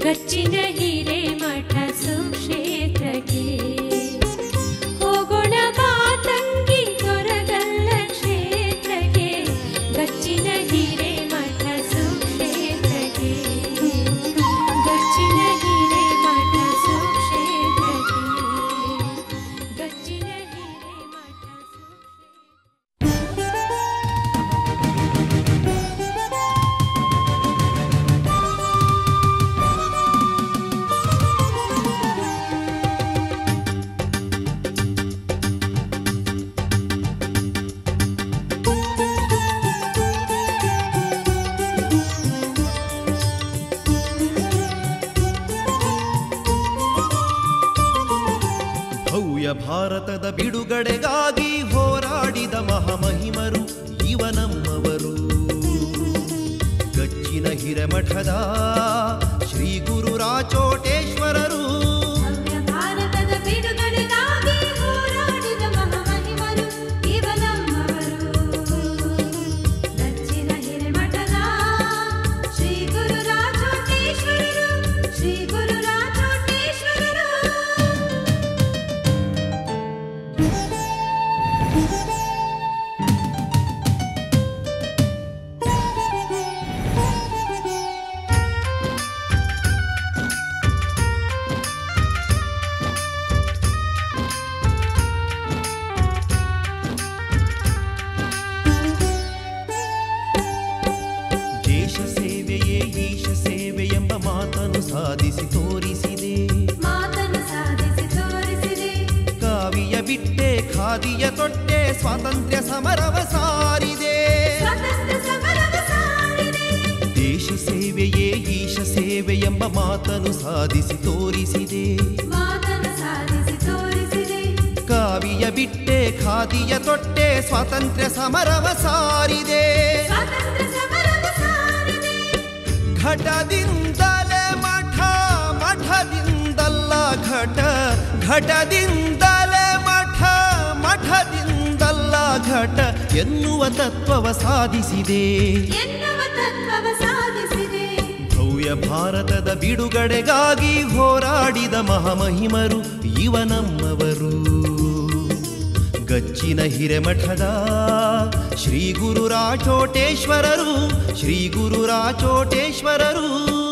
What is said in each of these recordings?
ಗಚ್ಚಿನ ಹಿರೇಮಠ ಸುಕ್ಷೇತ್ರಕ್ಕೆ ಹೋಗೋಣ ಬಾ ತಂಗಿ ಕೊರಗಲ್ಲ ಕ್ಷೇತ್ರಕ್ಕೆ ಗಚ್ಚಿನ ಹಿರೇಮಠ ಸುಕ್ಷೇತ್ರಕ್ಕೆ ಗಚ್ಚಿನ ಹಿರೇಮಠ ಸುಕ್ಷೇತ್ರಕ್ಕೆ ಗಚ್ಚಿನ ಹಿರೇಮಠ ಸುಕ್ಷೇತ್ರಕ್ಕೆ ಭವ್ಯ ಭಾರತದ ಬಿಡುಗಡೆಗಾಗಿ ಹೋರಾಡಿದ ಮಹಾಮಹಿಮರು ಇವ ನಮ್ಮವರು ಗಚ್ಚಿನ ಹಿರಮಠದ ಶ್ರೀ ಗುರು ರಾಚೋಟೇಶ್ವರರು ಭವ್ಯ ಭಾರತದ ಬಿಡುಗಡೆಗಾಗಿ ಹೋರಾಡಿದ ಮಹಾಮಹಿಮರು ಇವ ನಮ್ಮವರು ದಕ್ಷಿಣ ಹಿರೇಮಠದ ಶ್ರೀ ಗುರು ರಾಜೋಟೇಶ್ವರರು ಶ್ರೀ ಗುರು ರಾಜೋಟೇಶ್ವರರು ದೇಶ ಸೇವೆಯೇ ಈಶ ಸೇವೆ ಎಂಬ ಮಾತನ್ನು ಸಾಧಿಸಿ ತೋರಿಸಿದೆ ಮಾತನ್ನು ಸಾಧಿಸಿ ತೋರಿಸಿದೆ ಕಾವಿಯ ಬಿಟ್ಟೆ ಖಾದಿಯ ತೊಟ್ಟೆ ಸ್ವಾತಂತ್ರ್ಯ ಸಮರವ ಸಾರಿದೆ ಸ್ವಾತಂತ್ರ್ಯ ಸಮರದ ಸಾರಿದೆ ದೇಶ ಸೇವೆಯೇ ಈಶ ಸೇವೆ ಎಂಬ ಮಾತನ್ನು ಸಾಧಿಸಿ ತೋರಿಸಿದೆ ಮಾತನ್ನು ಸಾಧಿಸಿ ತೋರಿಸಿದೆ ಕಾವಿಯ ಬಿಟ್ಟೆ ಖಾದಿಯ ತೊಟ್ಟೆ ಸ್ವಾತಂತ್ರ್ಯ ಸಮರವ ಸಾರಿದೆ ಸ್ವಾತಂತ್ರ್ಯ ಸಮರದ ಸಾರಿದೆ ಘಟದಿಂದಲೇ ಮಠ ಮಠದಿಂದಲ್ಲ ಘಟ ಘಟದಿಂದಲೇ ಮಠ ಮಠದಿಂದಲ್ಲ ಘಟ ಎನ್ನುವ ತತ್ವವ ಸಾಧಿಸಿದೆ ಎನ್ನುವ ತತ್ವವ ಸಾಧಿಸಿದೆ ಭವ್ಯ ಭಾರತದ ಬಿಡುಗಡೆಗಾಗಿ ಹೋರಾಡಿದ ಮಹಾಮಹಿಮರು ಇವ ನಮ್ಮವರು ಗಚ್ಚಿನ ಹಿರೆಮಠದ ಶ್ರೀ ಗುರು ರಾಚೋಟೇಶ್ವರರು ಶ್ರೀ ಗುರು ರಾಚೋಟೇಶ್ವರರು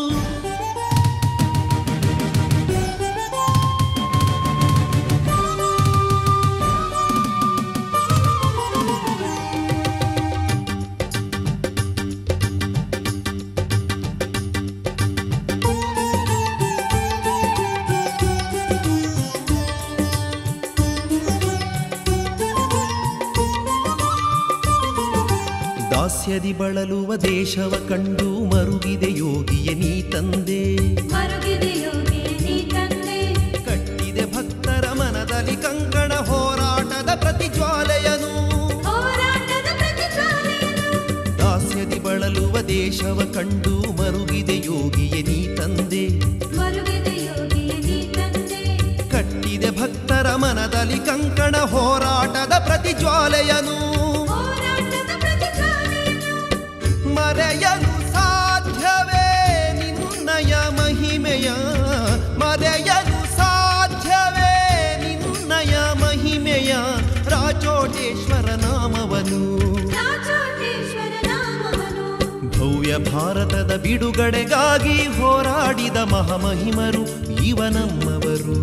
ದಾಸ್ಯದಿ ಬಳಲುವ ದೇಶವ ಕಂಡು ಮರುಗಿದೆ ಯೋಗಿಯ ನೀ ತಂದೆ ಮರುಗಿದೆ ಯೋಗಿಯ ನೀ ತಂದೆ ಕಟ್ಟಿದೆ ಭಕ್ತರ ಮನದಲ್ಲಿ ಕಂಕಣ ಹೋರಾಟದ ಪ್ರತಿಜ್ವಾಲೆಯನು ಹೋರಾಟದ ಪ್ರತಿಜ್ವಾಲೆಯನ್ನು ದಾಸ್ಯದಿ ಬಳಲುವ ದೇಶವ ಕಂಡು ಮರುಗಿದೆ ಯೋಗಿಯ ನೀ ತಂದೆ ಮರುಗಿದೆ ಯೋಗಿಯ ನೀ ತಂದೆ ಕಟ್ಟಿದೆ ಭಕ್ತರ ಮನದಲ್ಲಿ ಕಂಕಣ ಹೋರಾಟದ ಪ್ರತಿಜ್ವಾಲೆಯನು ಹೋರಾಟದ ಪ್ರತಿಜ್ವಾಲೆಯನ್ನು ಮರೆಯಲು ಸಾಧ್ಯವೇ ನಿನ್ನಯ ಮಹಿಮೆಯ ಮರೆಯಲು ಸಾಧ್ಯವೇ ನಿನ್ನಯ ಮಹಿಮೆಯ ರಾಜೋಟೇಶ್ವರ ನಾಮವನು ರಾಜೋಟೇಶ್ವರ ನಾಮವನು ಭವ್ಯ ಭಾರತದ ಬಿಡುಗಡೆಗಾಗಿ ಹೋರಾಡಿದ ಮಹಾಮಹಿಮರು ಇವ ನಮ್ಮವರು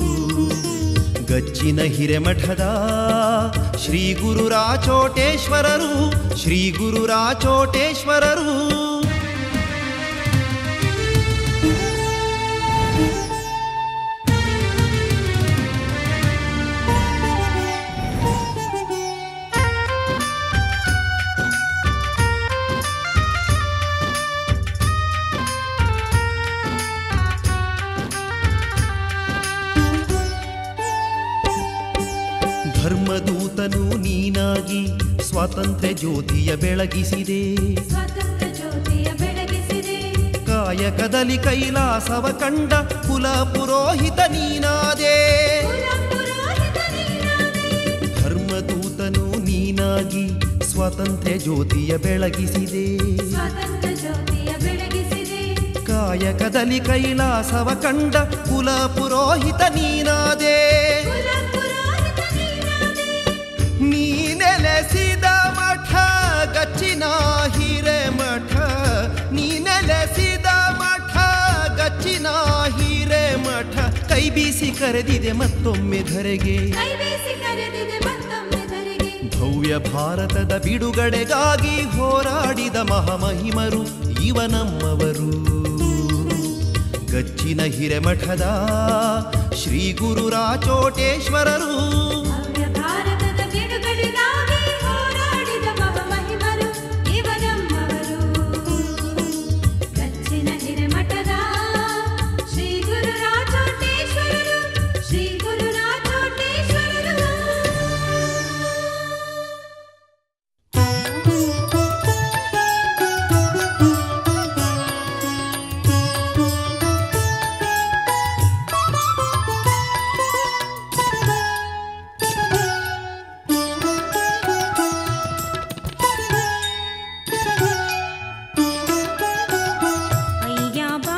ಗಚ್ಚಿನ ಹಿರೆಮಠದ ಶ್ರೀ ಗುರು ರಾಚೋಟೇಶ್ವರರು ಶ್ರೀ ಗುರು ರಾಚೋಟೇಶ್ವರರು ಧರ್ಮದೂತನು ನೀನಾಗಿ ಸ್ವಾತಂತ್ರ್ಯ ಜ್ಯೋತಿಯ ಬೆಳಗಿಸಿದೆ ಸ್ವಾತಂತ್ರ್ಯ ಜ್ಯೋತಿಯ ಬೆಳಗಿಸಿದೆ ಕಾಯಕದಲ್ಲಿ ಕೈಲಾಸವ ಕಂಡ ಕುಲ ಪುರೋಹಿತ ನೀನಾದೆ ಕುಲ ಪುರೋಹಿತ ನೀನಾದೆ ಧರ್ಮದೂತನು ನೀನಾಗಿ ಸ್ವಾತಂತ್ರ್ಯ ಜ್ಯೋತಿಯ ಬೆಳಗಿಸಿದೆ ಸ್ವಾತಂತ್ರ್ಯ ಜ್ಯೋತಿಯ ಬೆಳಗಿಸಿದೆ ಕಾಯಕದಲ್ಲಿ ಕೈಲಾಸವ ಕಂಡ ಕುಲ ಪುರೋಹಿತ ನೀನಾದೆ ಕುಲ ಪುರೋಹಿತ ನೀನಾದೆ ನೀ ನೆಲೆಸಿದ ಮಠ ಗಚ್ಚಿನ ಹಿರೇಮಠ ನೀ ನೆಲೆಸಿದ ಮಠ ಗಚ್ಚಿನ ಹಿರೇಮಠ ಕೈ ಬೀಸಿ ಕರೆದಿದೆ ಮತ್ತೊಮ್ಮೆ ಧರೆಗೆ ಕೈ ಬೀಸಿ ಕರೆದಿದೆ ಮತ್ತೊಮ್ಮೆ ಧರೆಗೆ ಭವ್ಯ ಭಾರತದ ಬಿಡುಗಡೆಗಾಗಿ ಹೋರಾಡಿದ ಮಹಾಮಹಿಮರು ಇವ ನಮ್ಮವರು ಗಚ್ಚಿನ ಹಿರೇಮಠದ ಶ್ರೀ ಗುರು ರಾಚೋಟೇಶ್ವರರು ಭವ್ಯ ಭಾರತದ ಬಿಡುಗಡೆಗಾಗಿ ಹೋರಾಡಿದ ಮಹಾಮಹಿಮರು ಇವರಮ್ಮವರು ಕಚ್ಚಿನ ಹಿರೇಮಠದ ಶ್ರೀ ಗುರು ರಾಜೋಟೇಶ್ವರರು ಶ್ರೀ ಗುರು ರಾಜೋಟೇಶ್ವರರು ಅಯ್ಯ ಬಾ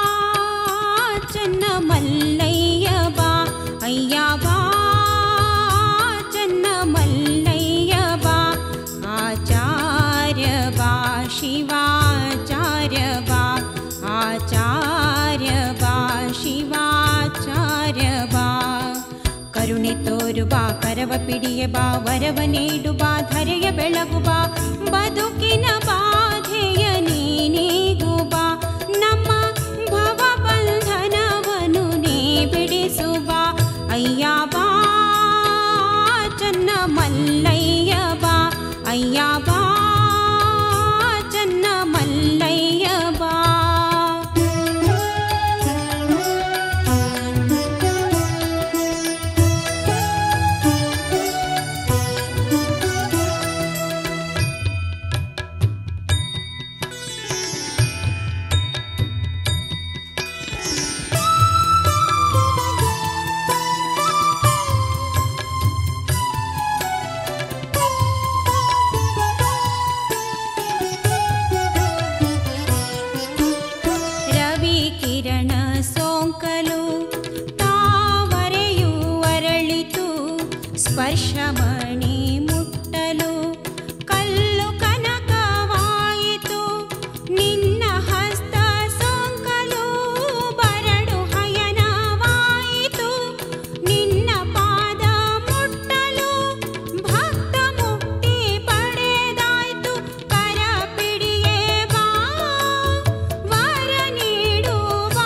ಚೆನ್ನ ಮಲ್ಲಯ್ಯ ಬಾ ಅಯ್ಯ ಬಾ ಚೆನ್ನ ಮಲ್ಲಯ್ಯ ಬಾ ಆಚಾರ್ಯ ಬಾ ಶಿವಾಚಾರ್ಯ ಬಾ ಆಚಾರ್ಯ ಬಾ ಶಿವಾಚಾರ್ಯ ಬಾ ಕರುಣೆ ತೋರು ಬಾ ಕರವ ಪಿಡಿಯ ಬಾ ವರವ ನೀಡು ಬಾ ಧರೆಯ ಬೆಳಗು ಬಾ ಬದುಕಿನ ಬಾಧೆಯ ನೀನೀಗು ಬಾ ನಮ್ಮ ಭವ ಬಂಧನವನು ನೀ ಬಿಡಿಸು ಬಾ ಅಯ್ಯ ಬಾ ಚನ್ನ ಮಲ್ಲಯ್ಯ ಬಾ ಅಯ್ಯ ಬಾ ಚನ್ನ ಮಲ್ಲಯ್ಯ ಬಾ ರವಿ ಕಿರಣ ಸೋಂಕಲು ತಾವರೆಯು ಅರಳಿತು ಸ್ಪರ್ಶಮಣಿ ಮುಟ್ಟಲು ಕಲ್ಲು ಕನಕವಾಯಿತು ನಿನ್ನ ಹಸ್ತ ಸೋಂಕಲು ಬರಡು ಹಯನವಾಯಿತು ನಿನ್ನ ಪಾದ ಮುಟ್ಟಲು ಭಕ್ತ ಮುಕ್ತಿ ಪಡೆದಾಯ್ತು ಕರ ಪಿಡಿಯೇ ಬಾ ವರ ನೀಡುವ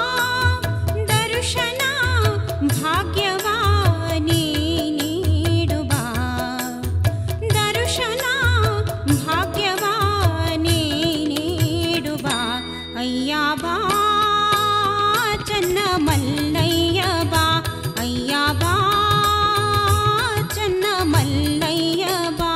ದರ್ಶನ ಭಾಗ್ಯವಾನಿ ನೀಡುವ ದರ್ಶನ ಭಾಗ್ಯವಾನಿ ನೀಡುವ ಅಯ್ಯ ಬಾ ಚನ್ನ ಮಲ್ಲಯ್ಯ ಬಾ ಅಯ್ಯ ಬಾ ಚನ್ನ ಮಲ್ಲಯ್ಯ ಬಾ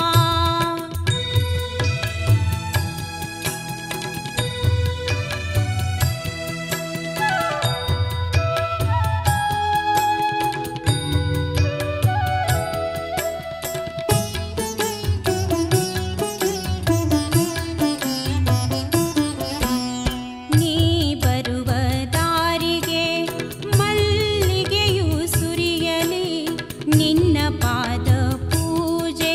ನೀ ಬರುವ ದಾರಿಗೆ ಮಲ್ಲಿಗೆಯು ಸುರಿಯಲಿ ನಿನ್ನ ಪಾದ ಪೂಜೆ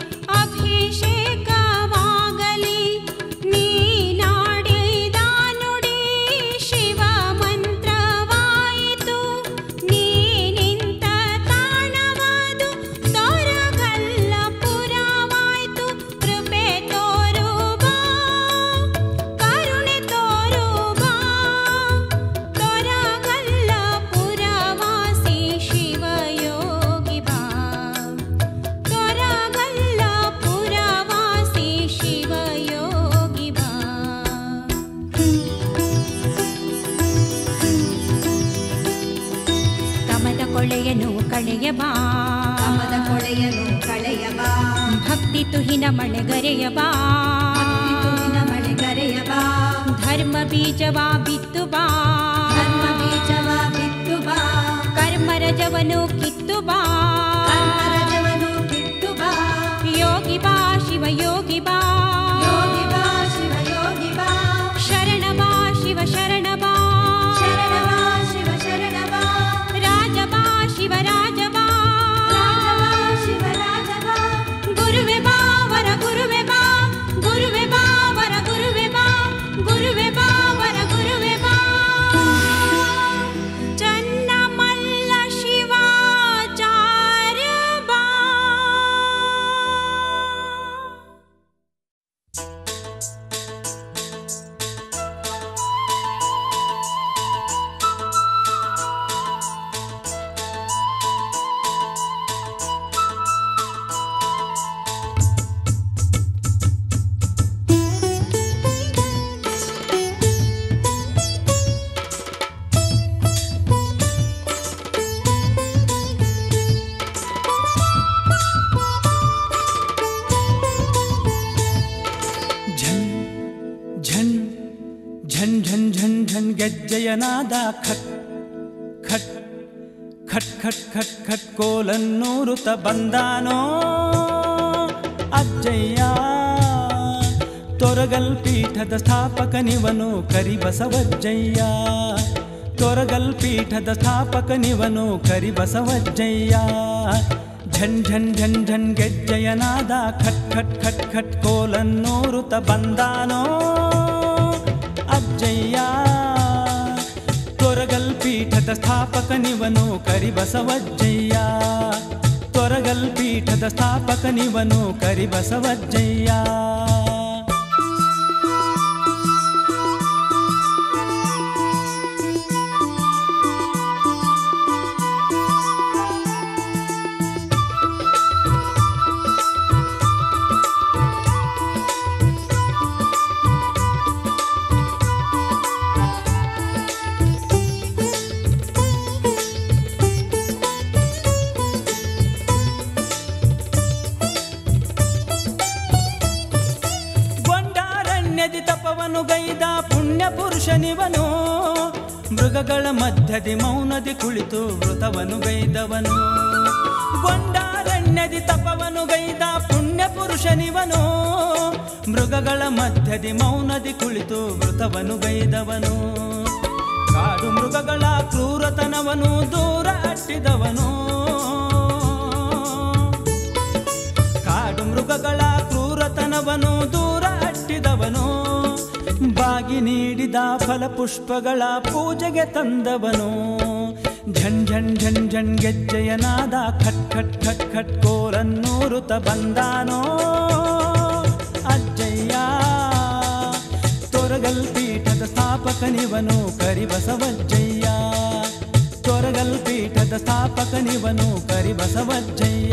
ಅಭಿಷೇಕವಾಗಲಿ ನೀನಾಡಿದ ನುಡಿ ಶಿವ ಮಂತ್ರವಾಯಿತು ನೀ ನಿಂತ ತಾಣವಾದು ತೋರಗಲ್ಲ ಪುರವಾಯ್ತು ಕೃಪೆ ತೋರು ಬಾ ಕರುಣೆ ತೋರು ಬಾ ತೊರಗಲ್ಲ ಪುರವಾಸಿ ಶಿವಯೋಗಿ ಬಾ ತೊರಗಲ್ಲ ಪುರವಾಸಿ ಶಿವಯೋಗಿ ಬಾ ತಮದ ಕೊಳೆಯನು ಕಳೆಯ ಬಾ ಕಾಮದ ಕೊಳೆಯನು ಕಳೆಯ ಬಾ ಭಕ್ತಿ ತುಹಿನ ಮಳೆಗರೆಯ ಬಾ ಭಕ್ತಿ ತುಂಬಿದ ಮಳೆಗರೆಯ ಬಾ ಧರ್ಮ ಬೀಜವಾ ಬಿತ್ತು ಬಾ ಧರ್ಮ ಬೀಜವ ಬಿತ್ತು ಬಾ ಕರ್ಮ ರಜವನು ಕಿತ್ತು ಬಾ ಕರ್ಮರಜವನು ಕಿತ್ತು ಬಾ ಯೋಗಿ ಬಾ ಶಿವ ಯೋಗಿ ಬಾ ಯೋಗಿ ಬಾ ಶಿವ ಯೋಗಿ ಬಾ ಶರಣ ಬಾ ಶಿವ ಶರಣ ಗೆಜ್ಜೆಯನಾದ ಖಟ್ ಖಟ್ ಖಟ್ ಖಟ್ ಖಟ್ ಖಟ್ ಕೋಲನ್ನೂರುತ ಬಂದಾನೋ ಅಜ್ಜಯ್ಯ ತೊರಗಲ್ ಪೀಠದ ಸ್ಥಾಪಕನಿವನು ಕರಿಬಸವಜ್ಜಯ್ಯ ತೊರಗಲ್ ಪೀಠದ ಸ್ಥಾಪಕನಿವನು ಕರಿಬಸವಜ್ಜಯ್ಯ ಝನ್ ಝನ್ ಝನ್ ಝನ್ ಗೆಜ್ಜೆಯನಾದ ಖಟ್ ಖಟ್ ಖಟ್ ಖಟ್ ಕೋಲನ್ನೂರುತ ಬಂದಾನೋ ಅಜ್ಜಯ್ಯ ತೊರಗಲ್ ಪೀಠದ ಸ್ಥಾಪಕನಿವನು ಕರಿಬಸವಜ್ಜಯ್ಯ ತೊರಗಲ್ ಪೀಠದ ಸ್ಥಾಪಕನಿವನು ಕರಿಬಸವಜ್ಜಯ್ಯ ಗೊಂಡಾರಣ್ಯದಿ ತಪವನು ಗೈದ ಪುಣ್ಯ ಪುರುಷನಿವನು ಮೃಗಗಳ ಮಧ್ಯದಿ ಮೌನದಿ ಕುಳಿತು ವೃತವನು ಗೈದವನು ಗೊಂಡಾರಣ್ಯದಿ ತಪವನು ಗೈದ ಪುಣ್ಯ ಪುರುಷನಿವನು ಮೃಗಗಳ ಮಧ್ಯದಿ ಮೌನದಿ ಕುಳಿತು ವೃತವನು ಗೈದವನು ಕಾಡು ಮೃಗಗಳ ಕ್ರೂರತನವನು ದೂರ ಅಟ್ಟಿದವನು ಕಾಡು ಮೃಗಗಳ ಕ್ರೂರತನವನು ದೂರ ಅಟ್ಟಿದವನು ಬಾಗಿ ನೀಡಿದ ಫಲಪುಷ್ಪಗಳ ಪೂಜೆಗೆ ತಂದವನು ಝನ್ ಝನ್ ಝನ್ ಝನ್ ಗೆಜ್ಜೆಯನಾದ ಖಟ್ ಖಟ್ ಖಟ್ ಖಟ್ ಕೋರನ್ನೂರುತ ಬಂದಾನೋ ಅಜ್ಜಯ್ಯ ತೊರಗಲ್ ಪೀಠದ ಸ್ಥಾಪಕನಿವನು ಕರಿಬಸವಜ್ಜಯ್ಯ ತೊರಗಲ್ ಪೀಠದ ಸ್ಥಾಪಕನಿವನು ಕರಿಬಸವಜ್ಜಯ್ಯ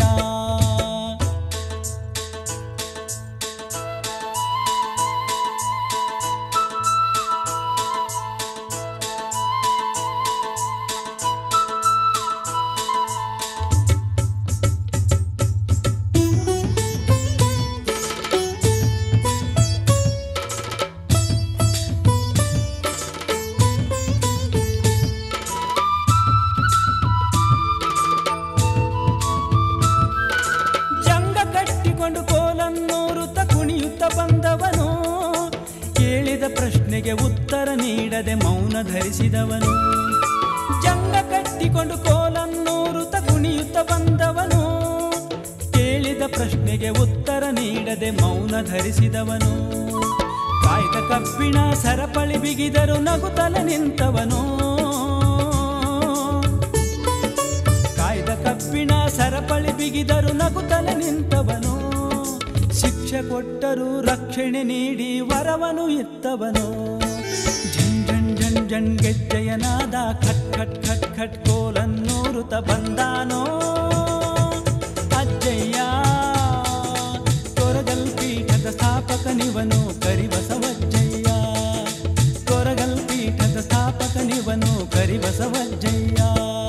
ಜಂಗ ಕಟ್ಟಿಕೊಂಡು ಕೋಲನ್ನೂರುತ್ತ ಕುಣಿಯುತ್ತ ಬಂದವನು ಕೇಳಿದ ಪ್ರಶ್ನೆಗೆ ಉತ್ತರ ನೀಡದೆ ಮೌನ ಧರಿಸಿದವನು ಜಂಗ ಕಟ್ಟಿಕೊಂಡು ಕೋಲನ್ನೂರುತ್ತ ಕುಣಿಯುತ್ತ ಬಂದವನು ಕೇಳಿದ ಪ್ರಶ್ನೆಗೆ ಉತ್ತರ ನೀಡದೆ ಮೌನ ಧರಿಸಿದವನು ಕಾಯ್ದ ಕಬ್ಬಿಣ ಸರಪಳಿ ಬಿಗಿದರು ನಗುತ್ತಲ ನಿಂತವನು ಕಾಯ್ದ ಕಬ್ಬಿಣ ಸರಪಳಿ ಬಿಗಿದರು ನಗುತ್ತಲೆ ನಿಂತವನು ಶಿಕ್ಷೆ ಕೊಟ್ಟರು ರಕ್ಷಣೆ ನೀಡಿ ವರವನು ಇತ್ತವನು ಝನ್ ಝನ್ ಝನ್ ಝನ್ ಗೆಜ್ಜೆಯನಾದ ಖಟ್ ಖಟ್ ಖಟ್ ಖಟ್ ಕೋಲನ್ನೂರುತ ಬಂದಾನೋ ಅಜ್ಜಯ್ಯ ತೊರಗಲ್ ಪೀಠದ ಸ್ಥಾಪಕನಿವನು ಕರಿಬಸವಜ್ಜಯ್ಯ ತೊರಗಲ್ ಪೀಠದ ಸ್ಥಾಪಕನಿವನು ಕರಿಬಸವಜ್ಜಯ್ಯ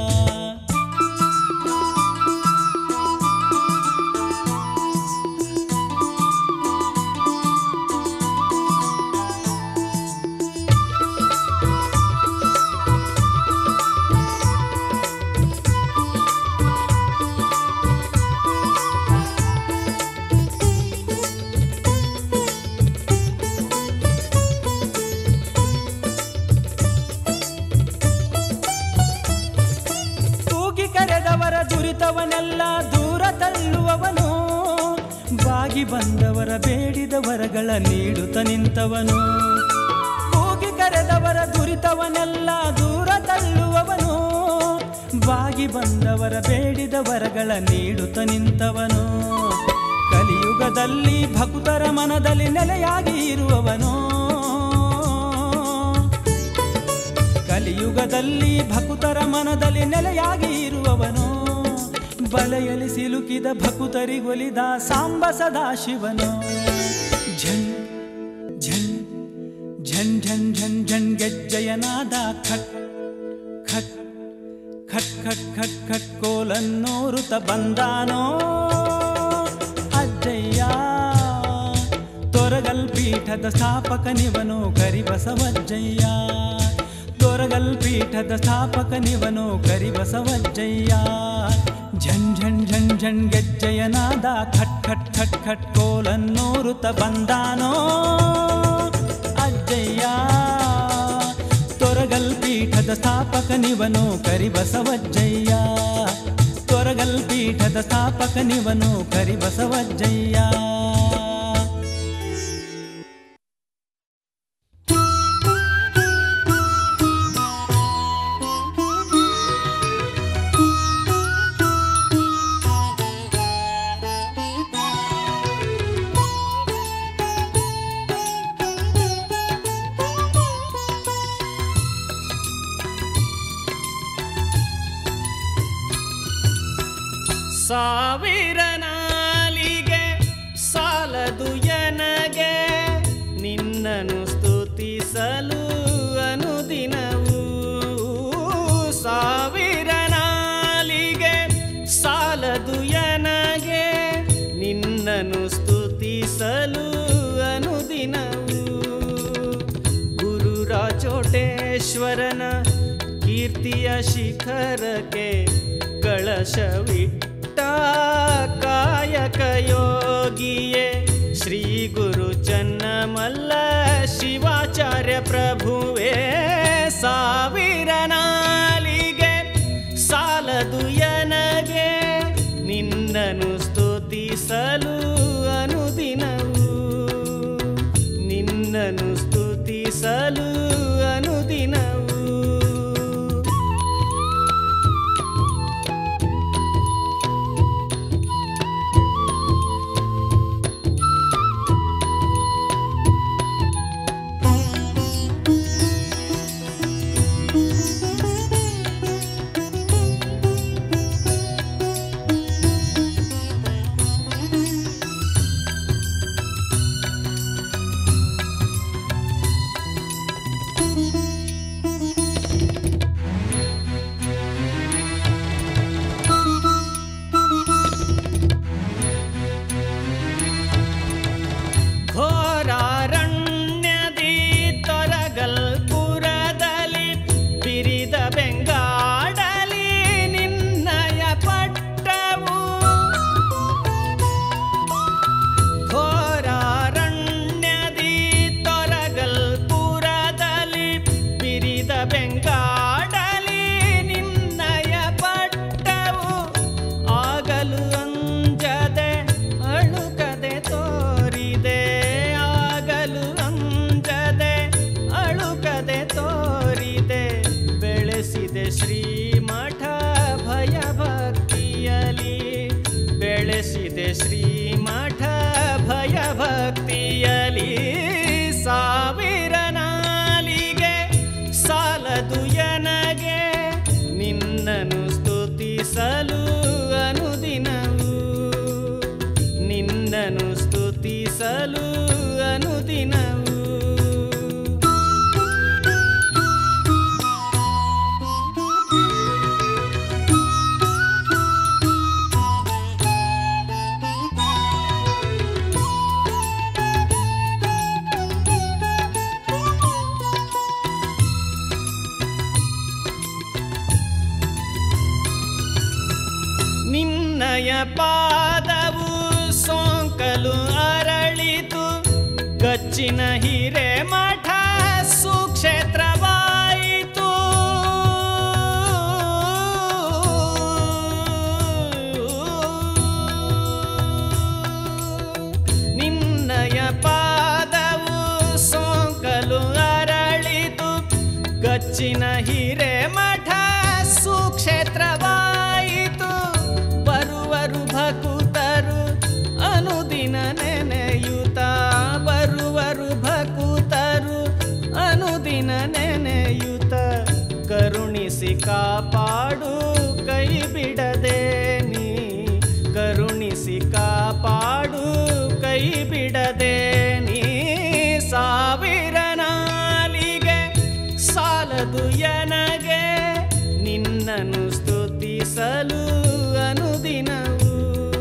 ಕೂಗಿ ಕರೆದವರ ದುರಿತವನೆಲ್ಲ ದೂರ ತಳ್ಳುವವನು ಬಾಗಿ ಬಂದವರ ಬೇಡಿದ ವರಗಳ ನೀಡುತ್ತ ನಿಂತವನು ಕೂಗಿ ಕರೆದವರ ದುರಿತವನೆಲ್ಲ ದೂರ ತಳ್ಳುವವನು ಬಾಗಿ ಬಂದವರ ಬೇಡಿದ ವರಗಳ ನೀಡುತ್ತ ನಿಂತವನು ಕಲಿಯುಗದಲ್ಲಿ ಭಕ್ತರ ಮನದಲ್ಲಿ ನೆಲೆಯಾಗಿ ಇರುವವನು ಕಲಿಯುಗದಲ್ಲಿ ಭಕುತರ ಮನದಲ್ಲಿ ನೆಲೆಯಾಗಿ ಇರುವವನು ಬಲೆಯಲ್ಲಿ ಸಿಲುಕಿದ ಭಕುತರಿಗೊಲಿದ ಸಾಂಬ ಸದಾಶಿವನು ಝನ್ ಝನ್ ಝನ್ ಝನ್ ಝನ್ ಝನ್ ಗೆಜ್ಜೆಯನಾದ ಖಟ್ ಖಟ್ ಖಟ್ ಖಟ್ ಖಟ್ ಖಟ್ ಕೋಲನ್ನೂರುತ ಬಂದಾನೋ ಅಜ್ಜಯ್ಯ ತೊರಗಲ್ ಪೀಠದ ಸ್ಥಾಪಕನಿವನು ಕರಿಬಸವಜ್ಜಯ್ಯ ತೊರ ತೊರಗಲ್ ಪೀಠದ ಸ್ಥಾಪಕನಿವನು ಕರಿಬಸವಜ್ಜಯ್ಯ ಝಣ್ ಝಣ್ ಝಣ್ ಝಣ್ ಗೆಜ್ಜೆಯನಾದ ಖಟ್ ಖಟ್ ಖಟ್ ಖಟ್ ಕೋಲನ್ನೂರುತ ಬಂದಾನೋ ಅಜ್ಜಯ್ಯ ತೊರಗಲ್ ಪೀಠದ ಸ್ಥಾಪಕನಿವನು ಕರಿಬಸವಜ್ಜಯ್ಯ ತೊರಗಲ್ ಪೀಠದ ಸ್ಥಾಪಕನಿವನು ಕರಿಬಸವಜ್ಜಯ್ಯ ಸಾವಿರ ನಾಲಿಗೆ ಸಾಲದು ಎನಗೆ ನಿನ್ನನು ಸ್ತುತಿಸಲು ಅನುದಿನವೂ ಸಾವಿರ ನಾಲಿಗೆ ಸಾಲದು ಎನಗೆ ನಿನ್ನನು ಸ್ತುತಿಸಲು ಅನುದಿನವೂ ಗುರುರಾಜೋಟೇಶ್ವರನ ಕೀರ್ತಿಯ ಶಿಖರಕ್ಕೆ ಕಳಶವಿಟ್ಟ ಕಾಯಕ ಯೋಗಿಯೇ ಶ್ರೀ ಗುರು ಚನ್ನಮಲ್ಲ ಶಿವಾಚಾರ್ಯ ಪ್ರಭುವೇ ಸಾವಿರ ನಾಲಿಗೆ ಸಾಲದು ಎನಗೆ ನಿನ್ನನು ಸ್ತುತಿಸಲು ಅನುದಿನವೂ ನಿನ್ನನು ಸ್ತುತಿಸಲು ಅನುದಿನವೂ ಘೋರಾರಣ್ಯದಿ ತೊರಗಲ್ಪುರದಲ್ಲಿ ಬಿರಿದ ಬೆಂಗಾಡಲಿ ನಿನ್ನಯ ಪಟ್ಟವು ಘೋರಾರಣ್ಯದಿ ತೊರಗಲ್ಪುರದಲ್ಲಿ ಬಿರಿದ ಬೆಂಗಾಡಲಿ ನಿನ್ನಯ ಪಟ್ಟವು ಆಗಲು ಅಂಜದೆ ಅಳುಕದೆ ತೋರಿದೆ ಆಗಲು ಅಂಜದೆ ಅಳುಕದೆ ತೋರಿದೆ ಬೆಳೆಸಿದೆ ಶ್ರೀಮಠ ಭಯ ಭಕ್ತಿಯಲಿ ಬೆಳೆಸಿದೆ ಶ್ರೀಮಠ ಭಯ ಭಕ್ತಿಯಲಿ ಸಾವಿರ ನಾಲಿಗೆ ಸಾಲದು ಎನಗೆ ನಿನ್ನನು ಸ್ತುತಿಸಲು ಅನುದಿನವೂ ನಿನ್ನನು ಸ್ತುತಿಸಲು ಅನುದಿನವೂ ನಿನ್ನಯ ಪಾದವು ಸೋಂಕಲು ಅರಳಿತು ಗಚ್ಚಿನ ಹಿರೆ ಮಠ ಸುಕ್ಷೇತ್ರವಾಯಿತು ನಿನ್ನಯ ಪಾದವು ಸೋಂಕಲು ಅರಳಿತು ಗಚ್ಚಿನ ಹಿರೆ ಮಠ ಸುಕ್ಷೇತ್ರವಾಯಿತು ಬರುವರು ಭಕುತರು ಅನುದಿನ ನೆನೆಯುತ್ತ ಬರುವರು ಭಕುತರು ಅನುದಿನ ನೆನೆಯುತ್ತ ಕರುಣಿಸಿ ಕಾಪಾಡು ಕೈ ಬಿಡದೆ ನೀ ಕರುಣಿಸಿ ಕಾಪಾಡು ಕೈ ಬಿಡದೆ ನೀ ಸಾವಿರ ನಾಲಿಗೆ ಸಾಲದು ಎನಗೆ ನಿನ್ನನು ಸ್ತುತಿಸಲು ಅನುದಿನವೂ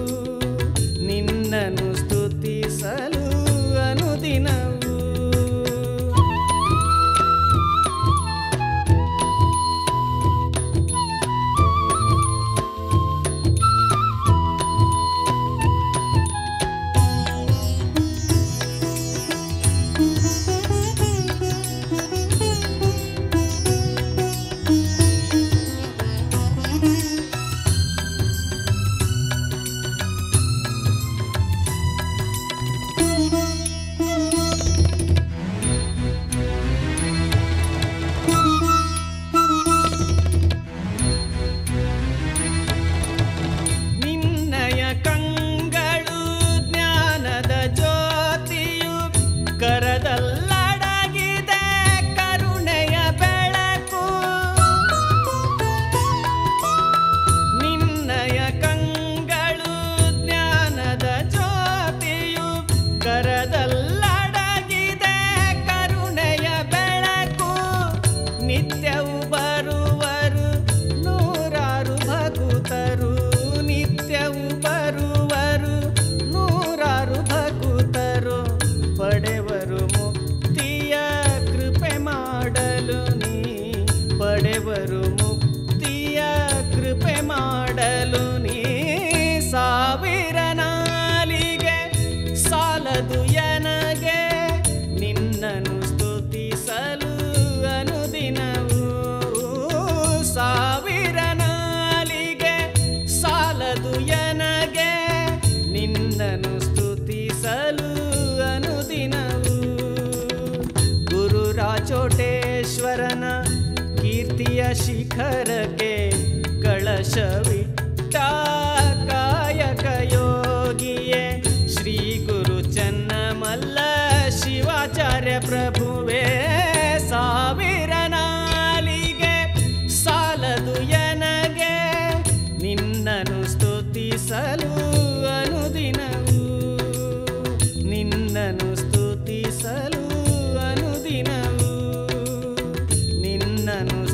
ನಿನ್ನನು ಸ್ತುತಿಸಲು ಅನುದಿನವೂ ದೇವರು ಮುಕ್ತಿಯ ಕೃಪೆ ಮಾಡಲು ನೀ ಸಾವಿರ ನಾಲಿಗೆ ಸಾಲದು ಎನಗೆ ನಿನ್ನನು ಸ್ತುತಿಸಲು ಅನುದಿನವೂ ಸಾವಿರ ನಾಲಿಗೆ ಸಾಲದು ಎನಗೆ ನಿನ್ನನು ಸ್ತುತಿಸಲು ಅನುದಿನವೂ ಗುರು ರಾಚೋಟೇಶ್ವರನ ಕೀರ್ತಿಯ ಶಿಖರಕ್ಕೆ ಕಳಶವಿಟ್ಟ ಕಾಯಕ ಯೋಗಿಯೇ ಶ್ರೀ ಗುರು ಚನ್ನಮಲ್ಲ ಶಿವಾಚಾರ್ಯ ಪ್ರಭುವೇ ಸಾವಿರ ನಾಲಿಗೆ ಸಾಲದು ಎನಗೆ ನಿನ್ನನು ಸ್ತುತಿಸಲು ಅನುದಿನವೂ ನಿನ್ನನು ಸ್ತುತಿಸಲು ಅನುದಿನವೂ ನಿನ್ನನು